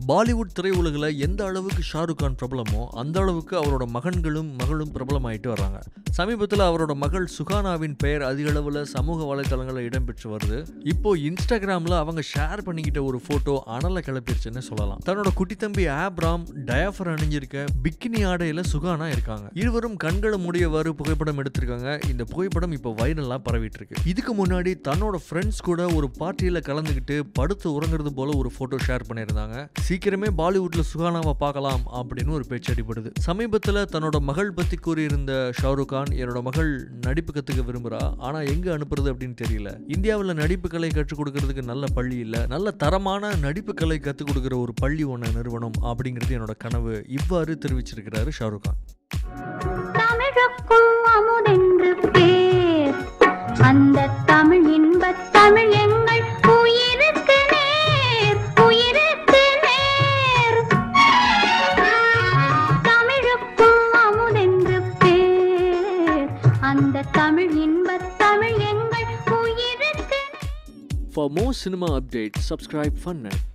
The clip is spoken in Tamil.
பாலிவுட் திரையுலகில் எந்த அளவுக்கு ஷாருக் கான் பிரபலமோ அந்த அளவுக்கு அவரோட மகன்களும் மகளும் பிரபலமாயிட்டு வர்றாங்க சமீபத்தில் அவரோட மகள் சுகானாவின் பெயர் அதிக அளவில் சமூக வலைத்தளங்களில் இடம்பெற்று வருது இப்போ இன்ஸ்டாகிராமில் அவங்க ஷேர் பண்ணிக்கிட்ட ஒரு ஃபோட்டோ அனலை கிளப்பிருச்சுன்னு சொல்லலாம் தன்னோட குட்டி தம்பி ஆப்ராம் டயாஃபர் அணிஞ்சிருக்க பிக்கினி ஆடையில் சுகானா இருக்காங்க இருவரும் கண்களை மூடியவாறு புகைப்படம் எடுத்திருக்காங்க இந்த புகைப்படம் இப்போ வைரலாக பரவிட்டு இருக்கு இதுக்கு முன்னாடி தன்னோட ஃப்ரெண்ட்ஸ் கூட ஒரு பார்ட்டியில் கலந்துக்கிட்டு படுத்து உறங்குறது போல ஒரு ஃபோட்டோ ஷேர் பண்ணியிருந்தாங்க சீக்கிரமே பாலிவுட்ல சுகானாவை பார்க்கலாம் அப்படின்னு ஒரு பேச்சு அடிபடுது சமீபத்தில் தன்னோட மகள் பற்றி கூறியிருந்த ஷாருக் கான் என்னோட மகள் நடிப்பு கற்றுக்க விரும்புகிறா ஆனால் எங்கே அனுப்புறது அப்படின்னு தெரியல இந்தியாவில் நடிப்பு கலை கற்றுக் கொடுக்கறதுக்கு நல்ல பள்ளி இல்லை நல்ல தரமான நடிப்பு கலை கற்றுக் கொடுக்குற ஒரு பள்ளி ஒன்று நிறுவனம் அப்படிங்கிறது என்னோட கனவு இவ்வாறு தெரிவிச்சிருக்கிறாரு ஷாருக் கான் தமிழுக்கும் அமுதென்று பேர் அந்த தமிழ் இன்பத் தமிழ் எங்கள் உயிருக்கு நேர் உயிருக்கு நேர் தமிழுக்கும் அமுதென்று பேர் அந்த தமிழ் இன்பத் தமிழ் எங்கள் உயிருக்கு For more cinema updates, subscribe FunNet.